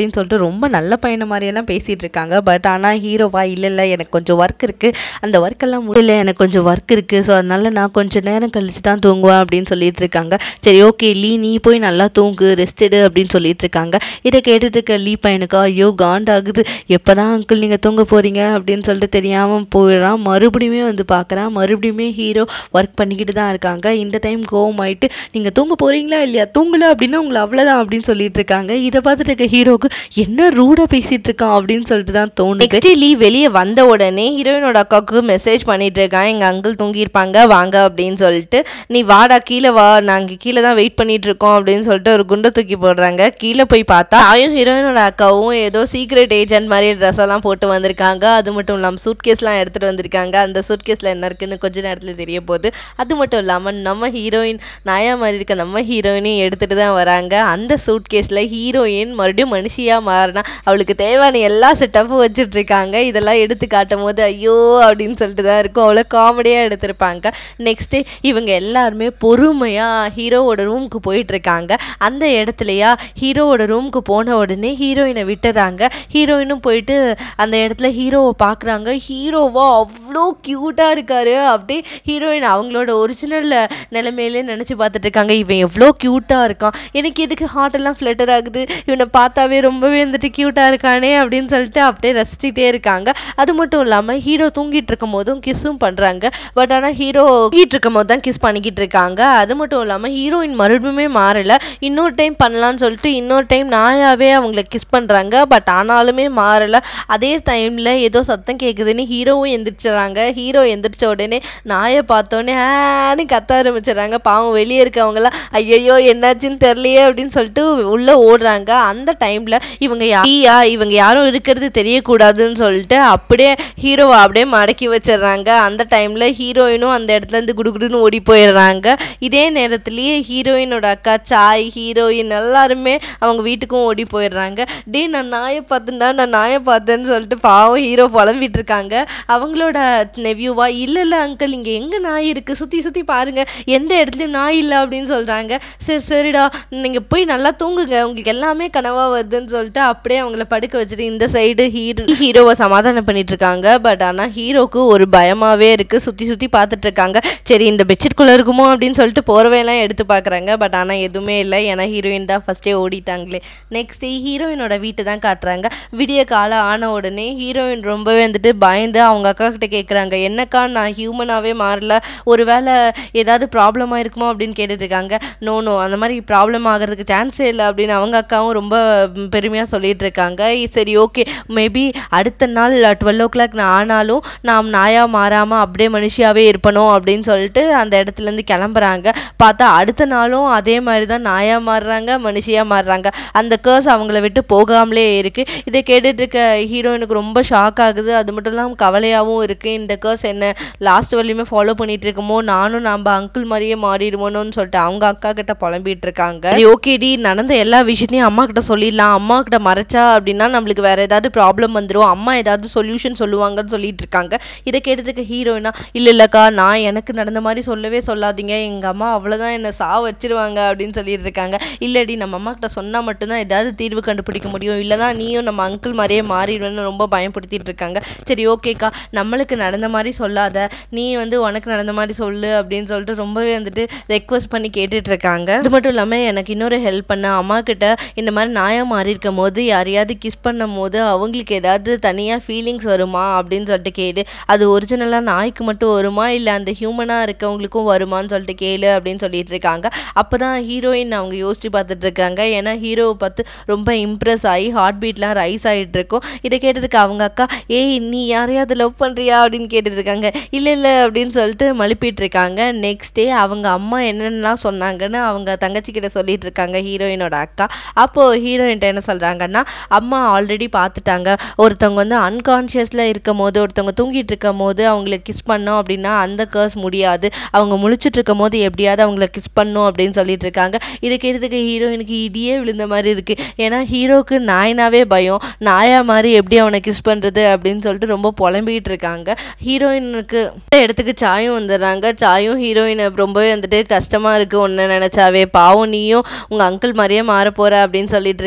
அப்படின்னு சொல்லிட்டு ரொம்ப நல்ல பையனை மாதிரியெல்லாம் பேசிகிட்டு இருக்காங்க பட் ஆனால் ஹீரோவா இல்லை இல்லை எனக்கு கொஞ்சம் ஒர்க் இருக்குது அந்த ஒர்க்கெல்லாம் முடியல எனக்கு கொஞ்சம் ஒர்க் இருக்குது ஸோ அதனால நான் கொஞ்சம் நேரம் கழிச்சு தான் தூங்குவேன் அப்படின்னு சொல்லிட்டு இருக்காங்க சரி ஓகே லீ நீ போய் நல்லா தூங்கு ரெஸ்ட் எடு அப்படின்னு சொல்லிட்டு இருக்காங்க இதை கேட்டுட்டு இருக்க லீ பையனுக்கு ஐயோ காண்டாகுது எப்போ தான் அங்கிள் நீங்கள் தூங்க போகிறீங்க அப்படின்னு சொல்லிட்டு தெரியாமல் போயிடுறான் மறுபடியுமே வந்து பார்க்குறான் மறுபடியுமே ஹீரோ ஒர்க் பண்ணிக்கிட்டு தான் இருக்காங்க இந்த டைம் கோவம் ஆயிட்டு நீங்கள் தூங்க போகிறீங்களா இல்லையா தூங்கல அப்படின்னா உங்களை அவ்வளோதான் அப்படின்னு சொல்லிட்டு இருக்காங்க இதை பார்த்துட்டு இருக்க ஹீரோக்கு என்ன ரூடாக பேசிட்டு இருக்கான் அப்படின்னு சொல்லிட்டு தான் தோணுது நெக்ஸ்ட் லீ வெளியே வந்த உடனே ஹீரோயினோட அக்காவுக்கு மெசேஜ் பண்ணிட்டு இருக்கான் எங்கள் அங்கிள் தூங்கியிருப்பாங்க வாங்க அப்படின்னு சொல்லிட்டு நீ வாடா கீழே வா நாங்கள் கீழே தான் வெயிட் பண்ணிட்டு இருக்கோம் அப்படின்னு சொல்லிட்டு ஒரு குண்டை தூக்கி போடுறாங்க கீழே போய் பார்த்தா தாயும் ஹீரோயினோட அக்காவும் ஏதோ சீக்ரெட் ஏஜென்ட் மாதிரி ட்ரெஸ் எல்லாம் போட்டு வந்திருக்காங்க அது மட்டும் இல்லாமல் சூட்கேஸ்லாம் எடுத்துகிட்டு வந்திருக்காங்க அந்த சூட்கேஸில் என்ன இருக்குன்னு கொஞ்ச நேரத்தில் தெரிய போகுது அது மட்டும் இல்லாமல் நம்ம ஹீரோயின் நாயா மாதிரி இருக்க நம்ம ஹீரோயினையும் எடுத்துகிட்டு தான் வராங்க அந்த சூட்கேஸில் ஹீரோயின் மறுபடியும் மனுஷியாக மாறினா அவளுக்கு தேவையான எல்லா செட்டப்பும் வச்சுட்டு இருக்காங்க இதெல்லாம் எடுத்து காட்டும் போது ஐயோ அப்படின்னு சொல்லிட்டு தான் இருக்கும் அவ்வளோ காமெடியாக எடுத்திருப்பாங்க நெக்ஸ்ட்டு இவங்க எல்லாருமே பொறுமையாக ஹீரோவோட ரூமுக்கு போயிட்டு இருக்காங்க அந்த இடத்துலையா ஹீரோவோட ரூமுக்கு போன உடனே ஹீரோயினை விட்டுறாங்க ஹீரோயினும் போயிட்டு அந்த இடத்துல ஹீரோவை பார்க்குறாங்க ஹீரோவா அவ்வளோ க்யூட்டாக இருக்காரு அப்படியே ஹீரோயின் அவங்களோட ஒரிஜினல் நிலைமையிலே நினச்சி பார்த்துட்டு இருக்காங்க இவன் எவ்வளோ க்யூட்டாக இருக்கான் எனக்கு எதுக்கு ஹார்ட் எல்லாம் ஃப்ளட்டர் ஆகுது இவனை பார்த்தாவே ரொம்பவே வந்துட்டு க்யூட்டாக இருக்கானே அப்படின்னு சொல்லிட்டு அப்படியே ரசிச்சுட்டே இருக்காங்க அது மட்டும் இல்லாமல் ஹீரோ தூங்கிட்டு இருக்கும் போதும் கிஸ்ஸும் பண்ணுறாங்க பட் ஆனால் ஹீரோ தூங்கிட்டு இருக்கும் போது தான் கிஸ் பண்ணிக்கிட்டு இருக்காங்க அது மட்டும் இல்லாமல் ஹீரோயின் மறுபடியுமே மாறல இன்னொரு டைம் பண்ணலான்னு சொல்லிட்டு இன்னொரு டைம் நாயாவே அவங்கள கிஸ் பண்ணுறாங்க பட் ஆனாலுமே மாறல அதே டைமில் ஏதோ சத்தம் கேட்குதுன்னு ஹீரோவும் எந்திரிச்சிடுறாங்க ஹீரோ எந்திரிச்ச உடனே நாயை பார்த்தோன்னே ஆன்னு கத்த ஆரம்பிச்சிடுறாங்க பாவம் வெளியே இருக்கவங்களாம் ஐயையோ என்னாச்சுன்னு தெரியலையே அப்படின்னு சொல்லிட்டு உள்ளே ஓடுறாங்க அந்த டைமில் இவங்க யா இவங்க யாரும் இருக்கிறது தெரியக்கூடாதுன்னு சொல்லிட்டு அப்படியே ஹீரோவை அப்படியே மடக்கி வச்சிடுறாங்க அந்த டைமில் ஹீரோயினும் அந்த இடத்துல இருந்து குடுகுடுன்னு ஓடி போயிடுறாங்க இதே நேரத்துலேயே ஹீரோயினோட அக்கா சாய் ஹீரோயின் எல்லாருமே அவங்க வீட்டுக்கும் ஓடி போயிடுறாங்க டே நான் நாயை பார்த்தேன்டா நான் நாயை பார்த்தேன்னு சொல்லிட்டு பாவம் ஹீரோ புலம்பிட்டு இருக்காங்க அவங்களோட நெவ்யூவா இல்லை இல்லை அங்கிள் இங்கே எங்கே நாய் இருக்குது சுற்றி சுற்றி பாருங்கள் எந்த இடத்துலையும் நாய் இல்லை அப்படின்னு சொல்கிறாங்க சரி சரிடா நீங்கள் போய் நல்லா தூங்குங்க உங்களுக்கு எல்லாமே கனவாக வருதுன்னு சொல்லிட்டு அப்படியே அவங்கள படுக்க வச்சுட்டு இந்த சைடு ஹீரோ ஹீரோவை சமாதானம் பண்ணிட்டு இருக்காங்க பட் ஆனால் ஹீரோக்கு ஒரு பயமாகவே இருக்குது சுற்றி சுற்றி பார்த்துட்டு இருக்காங்க சரி இந்த பெட்ஷீட்குள்ளே இருக்குமோ அப்படின்னு சொல்லிட்டு போர்வையெல்லாம் எடுத்து பார்க்குறாங்க பட் ஆனால் எதுவுமே இல்லை ஏன்னா ஹீரோயின் தான் ஃபஸ்ட்டே ஓடிட்டாங்களே நெக்ஸ்ட் ஹீரோயினோட வீட்டு தான் காட்டுறாங்க விடிய காலம் ஆன உடனே ஹீரோயின் ரொம்பவே வந்துட்டு பயந்து அவங்க அக்கா கிட்ட கேட்குறாங்க என்னக்கா நான் ஹியூமனாகவே மாறல ஒருவேளை ஏதாவது ப்ராப்ளமாக இருக்குமோ அப்படின்னு கேட்டுட்டு இருக்காங்க நோ நோ அந்த மாதிரி ப்ராப்ளம் ஆகிறதுக்கு சான்ஸே இல்லை அப்படின்னு அவங்க அக்காவும் ரொம்ப பெருமையாக சொல்லிட்டு இருக்காங்க சரி ஓகே மேபி அடுத்த நாள் டுவெல் ஓ கிளாக் நான் ஆனாலும் நாம் நாயாக மாறாமல் அப்படியே மனுஷியாகவே இருப்பணும் அப்படின்னு சொல்லிட்டு அந்த இடத்துலேருந்து கிளம்புறாங்க பார்த்தா அடுத்த நாளும் அதே மாதிரி தான் நாயாக மாறுறாங்க மனுஷியாக மாறுறாங்க அந்த கேர்ஸ் அவங்கள விட்டு போகாமலே இருக்குது இதை கேட்டுட்டு இருக்க ஹீரோயினுக்கு ரொம்ப ஷாக் ஆகுது அது மட்டும் இல்லாமல் கவலையாகவும் இருக்குது இந்த கேர்ஸ் என்ன லாஸ்ட் வரையுமே ஃபாலோ பண்ணிட்டு இருக்கமோ நானும் நம்ம அங்கிள் மாதிரியே மாறிடுமோன்னு சொல்லிட்டு அவங்க அக்கா கிட்ட புலம்பிட்டு இருக்காங்க ஓகேடி நடந்த எல்லா விஷயத்தையும் அம்மா கிட்ட சொல்லிடலாம் அம்மா கிட்ட மறைச்சா அப்படின்னா நம்மளுக்கு வேற ஏதாவது ப்ராப்ளம் வந்துடும் அம்மா ஏதாவது சொல்யூஷன் சொல்லுவாங்கன்னு சொல்லிட்டு இருக்காங்க இதை கேட்டுட்டு இருக்க ஹீரோயினா இல்லை இல்லைக்கா நான் எனக்கு நடந்த மாதிரி சொல்லவே சொல்லாதீங்க எங்கள் அம்மா அவ்வளோதான் என்னை சா வச்சிருவாங்க அப்படின்னு சொல்லிட்டு இருக்காங்க இல்லடி நம்ம அம்மா கிட்ட சொன்னால் மட்டும்தான் ஏதாவது தீர்வு கண்டுபிடிக்க முடியும் இல்லைனா நீயும் நம்ம அங்கிள் மாதிரியே மாறிடுவேன்னு ரொம்ப பயப்படுத்திட்டு இருக்காங்க சரி ஓகேக்கா நம்மளுக்கு நடந்த மாதிரி சொல்லாத நீ வந்து உனக்கு நடந்த மாதிரி சொல்லு அப்படின்னு சொல்லிட்டு ரொம்பவே வந்துட்டு ரெக்வஸ்ட் பண்ணி கேட்டுட்டு இருக்காங்க அது மட்டும் இல்லாமல் எனக்கு இன்னொரு ஹெல்ப் பண்ண அம்மா கிட்ட இந்த மாதிரி நாயா மாறி இருக்கும் போது யாரையாவது கிஸ் பண்ணும் போது அவங்களுக்கு ஏதாவது தனியாக ஃபீலிங்ஸ் வருமா அப்படின்னு சொல்லிட்டு கேளு அது ஒரிஜினலாக நாய்க்கு மட்டும் வருமா இல்லை அந்த ஹியூமனாக இருக்கவங்களுக்கும் வருமான்னு சொல்லிட்டு கேளு அப்படின்னு சொல்லிட்டு இருக்காங்க அப்போ தான் ஹீரோயின் அவங்க யோசிச்சு பார்த்துட்டு இருக்காங்க ஏன்னா ஹீரோவை பார்த்து ரொம்ப இம்ப்ரெஸ் ஆகி ஹார்ட் பீட்லாம் ரைஸ் ஆகிட்டு இருக்கும் இதை கேட்டுருக்க அவங்க அக்கா ஏய் நீ யாரையாவது லவ் பண்ணுறியா அப்படின்னு கேட்டுட்டு இருக்காங்க இல்லை இல்லை அப்படின்னு சொல்லிட்டு மழுப்பிட்டு இருக்காங்க நெக்ஸ்ட் டே அவங்க அம்மா என்னென்னலாம் சொன்னாங்கன்னு அவங்க தங்கச்சி கிட்ட சொல்லிட்டு இருக்காங்க ஹீரோயினோட அக்கா அப்போது ஹீரோயின்ட்ட என்ன சொல்கிறாங்கன்னா அம்மா ஆல்ரெடி பார்த்துட்டாங்க ஒருத்தவங்க வந்து அன்கான்ஷியஸில் இருக்கும் போது ஒருத்தவங்க தூங்கிட்டு இருக்கும் போது அவங்கள கிஸ் பண்ணோம் அப்படின்னா அந்த கேர்ஸ் முடியாது அவங்க முழிச்சிட்டு இருக்கும் போது எப்படியாவது அவங்கள கிஸ் பண்ணும் அப்படின்னு சொல்லிட்டு இருக்காங்க இதை கேட்டதுக்கு ஹீரோயினுக்கு இடியே விழுந்த மாதிரி இருக்குது ஏன்னா ஹீரோக்கு நாயினாவே பயம் நாயா மாதிரி எப்படி அவனை கிஸ் பண்ணுறது அப்படின்னு சொல்லிட்டு ரொம்ப புலம்பிகிட்டு இருக்காங்க ஹீரோயினுக்கு இந்த இடத்துக்கு சாயும் வந்துடுறாங்க சாயும் ஹீரோயினை ரொம்பவே வந்துட்டு கஷ்டமாக இருக்குது ஒன்று நினச்சாவே பாவம் நீயும் உங்கள் அங்கிள் மாதிரியே மாற போகிற அப்படின்னு சொல்லிட்டு இருக்காங்க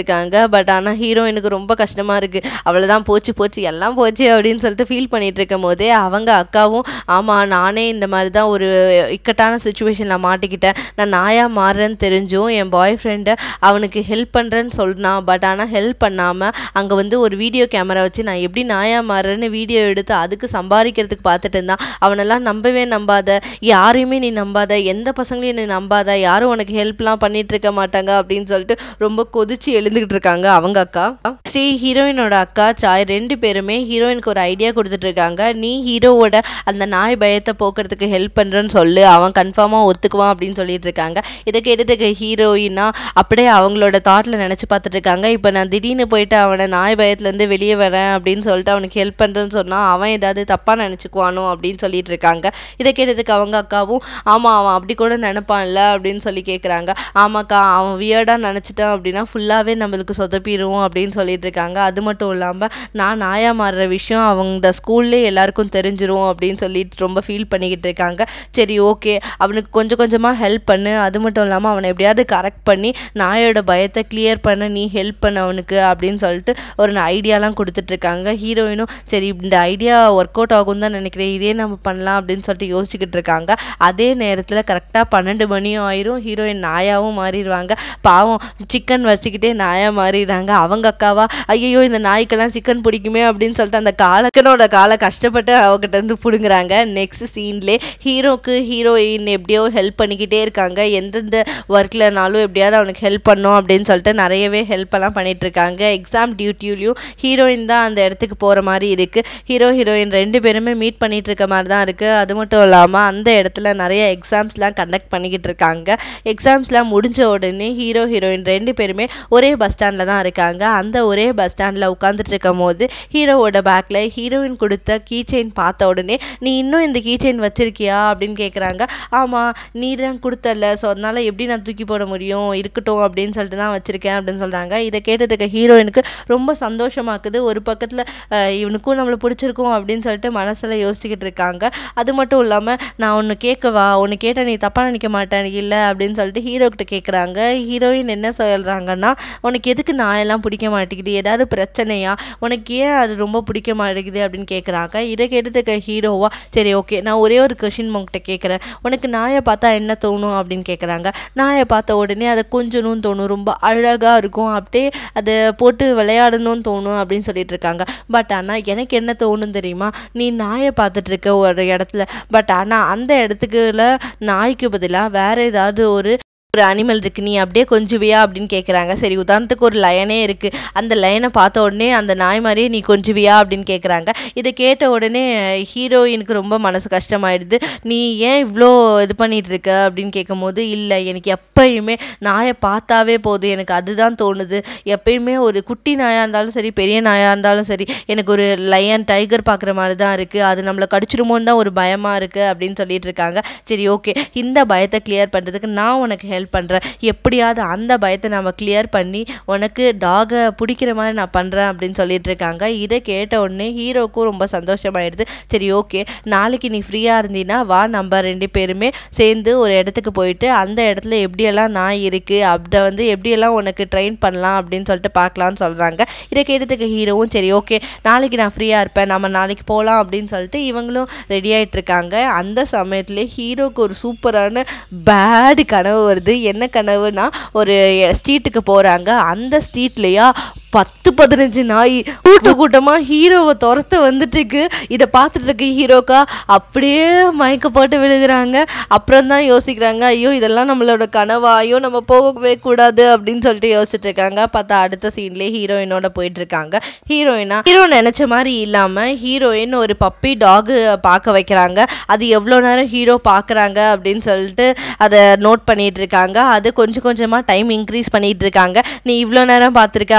பட் ஆனால் ஹீரோயினுக்கு ரொம்ப கஷ்டமாக இருக்குது அவ்வளோதான் போச்சு போச்சு எல்லாம் போச்சு அப்படின்னு சொல்லிட்டு ஃபீல் பண்ணிட்டு இருக்கும் போதே அவங்க அக்காவும் ஆமாம் நானே இந்த மாதிரி தான் ஒரு இக்கட்டான சுச்சுவேஷனில் மாட்டிக்கிட்டேன் நான் நாயாக மாறுறேன்னு தெரிஞ்சும் என் பாய் ஃப்ரெண்டை அவனுக்கு ஹெல்ப் பண்ணுறேன்னு சொன்னான் பட் ஆனால் ஹெல்ப் பண்ணாமல் அங்கே வந்து ஒரு வீடியோ கேமரா வச்சு நான் எப்படி நாயாக மாறுறேன்னு வீடியோ எடுத்து அதுக்கு சம்பாதிக்கிறதுக்கு பார்த்துட்டு இருந்தான் அவனெல்லாம் நம்பவே நம்பாத யாரையுமே நீ நம்பாத எந்த பசங்களையும் நீ நம்பாத யாரும் உனக்கு ஹெல்ப்லாம் பண்ணிட்டு இருக்க மாட்டாங்க அப்படின்னு சொல்லிட்டு ரொம்ப கொதிச்சு எழுந்துக்கிட்டு இருக்காங்க அவங்க அக்கா ஸ்ரீ ஹீரோயினோட அக்கா சாய் ரெண்டு பேருமே ஹீரோயினுக்கு ஒரு ஐடியா கொடுத்துட்டு இருக்காங்க நீ ஹீரோவோட அந்த நாய் பயத்தை போக்குறதுக்கு ஹெல்ப் பண்ணுறேன்னு சொல்லு அவன் கன்ஃபார்மாக ஒத்துக்குவான் அப்படின்னு சொல்லிட்டு இருக்காங்க இதை கேட்டதுக்கு ஹீரோயினா அப்படியே அவங்களோட தாட்டில் நினச்சி பார்த்துட்டு இருக்காங்க இப்போ நான் திடீர்னு போயிட்டு அவனை நாய் பயத்துலேருந்து வெளியே வரேன் அப்படின்னு சொல்லிட்டு அவனுக்கு ஹெல்ப் பண்ணுறேன்னு சொன்னால் அவன் ஏதாவது தப்பாக நினச்சிக்குவானோ அப்படின்னு சொல்லிட்டு இருக்காங்க இதை கேட்டதுக்கு அவங்க அக்காவும் ஆமாம் அவன் அப்படி கூட நினைப்பான்ல அப்படின்னு சொல்லி கேட்குறாங்க ஆமாக்கா அவன் வியர்டாக நினச்சிட்டான் அப்படின்னா ஃபுல்லாகவே நம்மளுக்கு சொதப்பிடுவோம் அப்படின்னு சொல்லிட்டு இருக்காங்க அது மட்டும் இல்லாமல் நான் நாயா மாறுற விஷயம் அவங்க ஸ்கூல்லே எல்லாருக்கும் தெரிஞ்சிரும் அப்படின்னு சொல்லிட்டு ரொம்ப ஃபீல் பண்ணிக்கிட்டு இருக்காங்க சரி ஓகே அவனுக்கு கொஞ்சம் கொஞ்சமாக ஹெல்ப் பண்ணு அது மட்டும் இல்லாமல் அவனை எப்படியாவது கரெக்ட் பண்ணி நாயோட பயத்தை கிளியர் பண்ண நீ ஹெல்ப் பண்ண அவனுக்கு அப்படின்னு சொல்லிட்டு ஒரு ஐடியாலாம் கொடுத்துட்ருக்காங்க ஹீரோயினும் சரி இந்த ஐடியா ஒர்க் அவுட் ஆகும் தான் நினைக்கிறேன் இதே நம்ம பண்ணலாம் அப்படின்னு சொல்லிட்டு யோசிச்சுக்கிட்டு இருக்காங்க அதே நேரத்தில் கரெக்டாக பன்னெண்டு மணியும் ஆயிரும் ஹீரோயின் நாயாவும் மாறிடுவாங்க பாவம் சிக்கன் வச்சுக்கிட்டே நாயாக மாறிடுறாங்க அவங்க அக்காவா ஐயோ இந்த நாய்க்கெல்லாம் சிக்கன் பிடிக்குமே அப்படின்னு சொல்லிட்டு அந்த காலக்கனோட காலை கஷ்டப்பட்டு அவகிட்ட இருந்து பிடுங்குறாங்க நெக்ஸ்ட் சீன்லே ஹீரோக்கு ஹீரோயின் எப்படியோ ஹெல்ப் பண்ணிக்கிட்டே இருக்காங்க எந்தெந்த ஒர்க்லனாலும் எப்படியாவது அவனுக்கு ஹெல்ப் பண்ணும் அப்படின்னு சொல்லிட்டு நிறையவே ஹெல்ப் எல்லாம் பண்ணிட்டு இருக்காங்க எக்ஸாம் டியூட்டிலையும் ஹீரோயின் தான் அந்த இடத்துக்கு போகிற மாதிரி இருக்குது ஹீரோ ஹீரோயின் ரெண்டு பேருமே மீட் பண்ணிட்டு இருக்க மாதிரி தான் இருக்குது அது மட்டும் இல்லாமல் அந்த இடத்துல நிறைய எக்ஸாம்ஸ்லாம் கண்டக்ட் பண்ணிக்கிட்டு இருக்காங்க எக்ஸாம்ஸ்லாம் முடிஞ்ச உடனே ஹீரோ ஹீரோயின் ரெண்டு பேருமே ஒரே பஸ் ஸ்டாண்டில் தான் இருக்காங்க அந்த ஒரே பஸ் ஸ்டாண்டில் உட்காந்துட்டு இருக்கும் போது ஹீரோவோட பேக்கில் ஹீரோயின் கொடுத்த கீ செயின் பார்த்த உடனே நீ இன்னும் இந்த கீ செயின் வச்சிருக்கியா அப்படின்னு கேட்குறாங்க ஆமாம் நீ தான் கொடுத்தல ஸோ அதனால் எப்படி நான் தூக்கி போட முடியும் இருக்கட்டும் அப்படின்னு சொல்லிட்டு தான் வச்சுருக்கேன் அப்படின்னு சொல்கிறாங்க இதை கேட்டுட்டு இருக்க ஹீரோயினுக்கு ரொம்ப சந்தோஷமாக்குது ஒரு பக்கத்தில் இவனுக்கும் நம்மளை பிடிச்சிருக்கும் அப்படின்னு சொல்லிட்டு மனசில் யோசிச்சுக்கிட்டு இருக்காங்க அது மட்டும் இல்லாமல் நான் ஒன்று கேட்கவா ஒன்று கேட்டால் நீ தப்பாக நினைக்க மாட்டேன் இல்லை அப்படின்னு சொல்லிட்டு ஹீரோ கிட்ட கேட்குறாங்க ஹீரோயின் என்ன சொல்கிறாங்கன்னா உனக்கு எதுக்கு நாயெல்லாம் பிடிக்க மாட்டேங்குது ஏதாவது பிரச்சனையா உனக்கு ஏன் அது ரொம்ப பிடிக்க மாட்டேங்குது அப்படின்னு கேட்குறாங்க இதை கேட்டுட்டு இருக்க ஹீரோவா சரி ஓகே நான் ஒரே ஒரு கொஷின் உங்ககிட்ட கேட்குறேன் உனக்கு நாயை பார்த்தா என்ன தோணும் அப்படின்னு கேட்குறாங்க நாயை பார்த்த உடனே அதை கொஞ்சணும்னு தோணும் ரொம்ப அழகாக இருக்கும் அப்படியே அதை போட்டு விளையாடணும்னு தோணும் அப்படின்னு சொல்லிட்டு இருக்காங்க பட் ஆனால் எனக்கு என்ன தோணும் தெரியுமா நீ நாயை பார்த்துட்டு இருக்க ஒரு இடத்துல பட் ஆனால் அந்த இடத்துக்குள்ள நாய்க்கு பதிலாக வேற ஏதாவது ஒரு ஒரு அனிமல் இருக்கு நீ அப்படியே கொஞ்சுவியா அப்படின்னு கேட்குறாங்க சரி உதாரணத்துக்கு ஒரு லயனே இருக்கு அந்த லயனை பார்த்த உடனே அந்த நாய் மாதிரியே நீ கொஞ்சுவியா அப்படின்னு கேட்குறாங்க இதை கேட்ட உடனே ஹீரோயினுக்கு ரொம்ப மனசு கஷ்டமாயிடுது நீ ஏன் இவ்வளோ இது பண்ணிட்டு இருக்க அப்படின்னு கேட்கும்போது இல்லை எனக்கு எப்பயுமே நாயை பார்த்தாவே போதும் எனக்கு அதுதான் தோணுது எப்பயுமே ஒரு குட்டி நாயாக இருந்தாலும் சரி பெரிய நாயாக இருந்தாலும் சரி எனக்கு ஒரு லயன் டைகர் பார்க்குற மாதிரி தான் இருக்குது அது நம்மளை கடிச்சிருமோன்னு தான் ஒரு பயமாக இருக்குது அப்படின்னு சொல்லிட்டு இருக்காங்க சரி ஓகே இந்த பயத்தை கிளியர் பண்ணுறதுக்கு நான் உனக்கு ஹெல்ப் பண்ணுறேன் எப்படியாவது அந்த பயத்தை நம்ம கிளியர் பண்ணி உனக்கு டாகை பிடிக்கிற மாதிரி நான் பண்ணுறேன் அப்படின்னு சொல்லிட்டு இருக்காங்க இதை கேட்ட உடனே ஹீரோக்கும் ரொம்ப சந்தோஷமாயிடுது சரி ஓகே நாளைக்கு நீ ஃப்ரீயாக இருந்தீன்னா வா நம்ம ரெண்டு பேருமே சேர்ந்து ஒரு இடத்துக்கு போயிட்டு அந்த இடத்துல எப்படியெல்லாம் நாய் இருக்குது அப்படி வந்து எப்படியெல்லாம் உனக்கு ட்ரெயின் பண்ணலாம் அப்படின்னு சொல்லிட்டு பார்க்கலான்னு சொல்கிறாங்க இதை கேட்டதுக்கு ஹீரோவும் சரி ஓகே நாளைக்கு நான் ஃப்ரீயாக இருப்பேன் நம்ம நாளைக்கு போகலாம் அப்படின்னு சொல்லிட்டு இவங்களும் ரெடி ஆயிட்டு இருக்காங்க அந்த சமயத்துல ஹீரோக்கு ஒரு சூப்பரான பேடு கனவு வருது என்ன கனவுனா ஒரு ஸ்ட்ரீட்டுக்கு போகிறாங்க அந்த ஸ்ட்ரீட்லையா பத்து பதினஞ்சு நாய் கூட்ட கூட்டமாக ஹீரோவை துரத்த வந்துட்டு இருக்கு இதை பார்த்துட்டு இருக்க ஹீரோக்கா அப்படியே மயக்க போட்டு விழுகிறாங்க அப்புறம் தான் யோசிக்கிறாங்க ஐயோ இதெல்லாம் நம்மளோட கனவா ஐயோ நம்ம போகவே கூடாது அப்படின்னு சொல்லிட்டு யோசிச்சுட்டு இருக்காங்க பார்த்தா அடுத்த சீன்லேயே ஹீரோயினோட போயிட்டு இருக்காங்க ஹீரோயினா ஹீரோ நினச்ச மாதிரி இல்லாமல் ஹீரோயின் ஒரு பப்பி டாகு பார்க்க வைக்கிறாங்க அது எவ்வளோ நேரம் ஹீரோ பார்க்குறாங்க அப்படின்னு சொல்லிட்டு அதை நோட் பண்ணிட்டு இருக்காங்க அது கொஞ்சம் கொஞ்சமாக டைம் இன்க்ரீஸ் பண்ணிட்டு இருக்காங்க நீ இவ்வளோ நேரம் பார்த்துருக்க அவ்வளோ நேரம்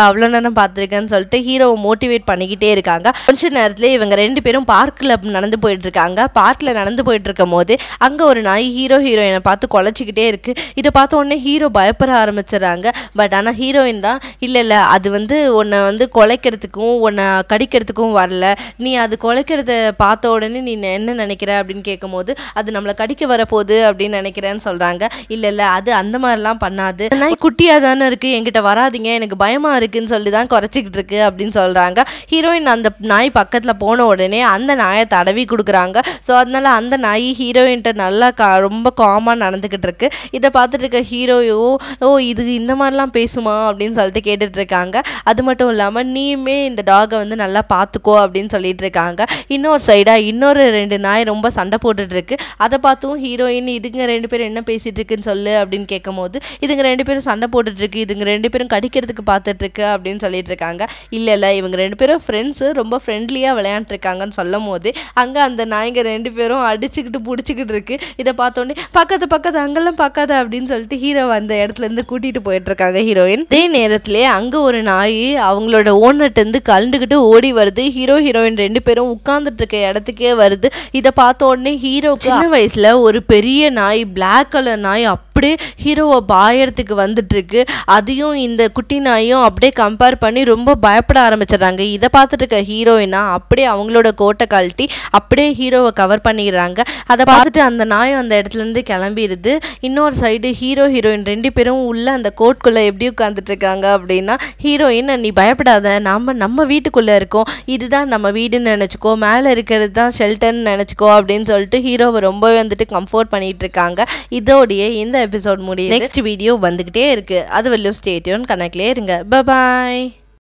தானே பார்த்துருக்கேன்னு சொல்லிட்டு ஹீரோவை மோட்டிவேட் பண்ணிக்கிட்டே இருக்காங்க கொஞ்ச நேரத்துல இவங்க ரெண்டு பேரும் பார்க்கில் நடந்து போயிட்டு இருக்காங்க பார்க்கில் நடந்து போயிட்டு இருக்கும் போது அங்கே ஒரு நாய் ஹீரோ ஹீரோயினை பார்த்து குலைச்சிக்கிட்டே இருக்கு இதை பார்த்த உடனே ஹீரோ பயப்பட ஆரம்பிச்சிடுறாங்க பட் ஆனால் ஹீரோயின் தான் இல்லை இல்லை அது வந்து உன்னை வந்து குலைக்கிறதுக்கும் உன்னை கடிக்கிறதுக்கும் வரல நீ அது குலைக்கிறத பார்த்த உடனே நீ என்ன நினைக்கிற அப்படின்னு கேட்கும்போது அது நம்மளை கடிக்க வரப்போகுது அப்படின்னு நினைக்கிறேன்னு சொல்கிறாங்க இல்லை இல்லை அது அந்த மாதிரிலாம் பண்ணாது இந்த நாய் குட்டியாக தானே இருக்குது என்கிட்ட வராதீங்க எனக்கு பயமாக இருக்குன்னு சொல்லி தான் குறைச்சிக்கிட்டு இருக்கு அப்படின்னு சொல்கிறாங்க ஹீரோயின் அந்த நாய் பக்கத்தில் போன உடனே அந்த நாயை தடவி கொடுக்குறாங்க ஸோ அதனால அந்த நாய் ஹீரோயின்ட்ட நல்லா கா ரொம்ப காமாக நடந்துக்கிட்டு இருக்கு இதை பார்த்துட்டு இருக்க ஹீரோயோ ஓ இது இந்த மாதிரிலாம் பேசுமா அப்படின்னு சொல்லிட்டு கேட்டுட்டு இருக்காங்க அது மட்டும் இல்லாமல் நீயுமே இந்த டாகை வந்து நல்லா பார்த்துக்கோ அப்படின்னு சொல்லிட்டு இருக்காங்க இன்னொரு சைடாக இன்னொரு ரெண்டு நாய் ரொம்ப சண்டை போட்டுட்டு இருக்கு அதை பார்த்தும் ஹீரோயின் இதுங்க ரெண்டு பேரும் என்ன பேசிட்டு இருக்குன்னு சொல்லு அப்படின்னு கேட்கும்போது இதுங்க ரெண்டு பேரும் சண்டை போட்டுட்டு இருக்கு இதுங்க ரெண்டு பேரும் கடிக்கிறதுக்கு பார்த்துட்டு இருக்கு அப்படின்னு சொல்லிட்டு இருக்காங்க இல்லை இல்லை இவங்க ரெண்டு பேரும் ஃப்ரெண்ட்ஸு ரொம்ப ஃப்ரெண்ட்லியாக விளையாண்டுருக்காங்கன்னு சொல்லும் போது அங்கே அந்த நாய்ங்க ரெண்டு பேரும் அடிச்சுக்கிட்டு பிடிச்சிக்கிட்டு இருக்கு இதை பார்த்தோன்னே பக்கத்து பக்கத்து அங்கெல்லாம் பார்க்காத அப்படின்னு சொல்லிட்டு ஹீரோ அந்த இடத்துல இருந்து கூட்டிட்டு போயிட்டு இருக்காங்க ஹீரோயின் அதே நேரத்திலே அங்கே ஒரு நாய் அவங்களோட ஓனர்ட்ட இருந்து கலந்துக்கிட்டு ஓடி வருது ஹீரோ ஹீரோயின் ரெண்டு பேரும் உட்கார்ந்துட்டு இருக்க இடத்துக்கே வருது இதை பார்த்த உடனே ஹீரோ சின்ன வயசுல ஒரு பெரிய நாய் பிளாக் கலர் நாய் அப்படியே ஹீரோவை பாயறதுக்கு வந்துட்டு இருக்கு அதையும் இந்த குட்டி நாயும் அப்படியே கம்பேர் பண்ணி ரொம்ப பயப்பட ஆரம்பிச்சிடுறாங்க இதை பார்த்துட்டு இருக்க ஹீரோயினா அப்படியே அவங்களோட கோட்டை கழட்டி அப்படியே ஹீரோவை கவர் பண்ணிடுறாங்க அதை பார்த்துட்டு அந்த நாயும் அந்த இடத்துல இருந்து கிளம்பிடுது இன்னொரு சைடு ஹீரோ ஹீரோயின் ரெண்டு பேரும் உள்ள அந்த கோட்குள்ளே எப்படி உட்காந்துட்டு இருக்காங்க அப்படின்னா ஹீரோயின் நீ பயப்படாத நாம நம்ம வீட்டுக்குள்ளே இருக்கோம் இதுதான் நம்ம வீடுன்னு நினச்சிக்கோ மேலே இருக்கிறது தான் ஷெல்டர்னு நினச்சிக்கோ அப்படின்னு சொல்லிட்டு ஹீரோவை ரொம்பவே வந்துட்டு கம்ஃபோர்ட் பண்ணிட்டு இருக்காங்க இதோடைய இந்த எபிசோட் முடியுது நெக்ஸ்ட் வீடியோ வந்துக்கிட்டே இருக்கு அது வரையும் ஸ்டேடியோன் கணக்கிலே இருங்க பாய்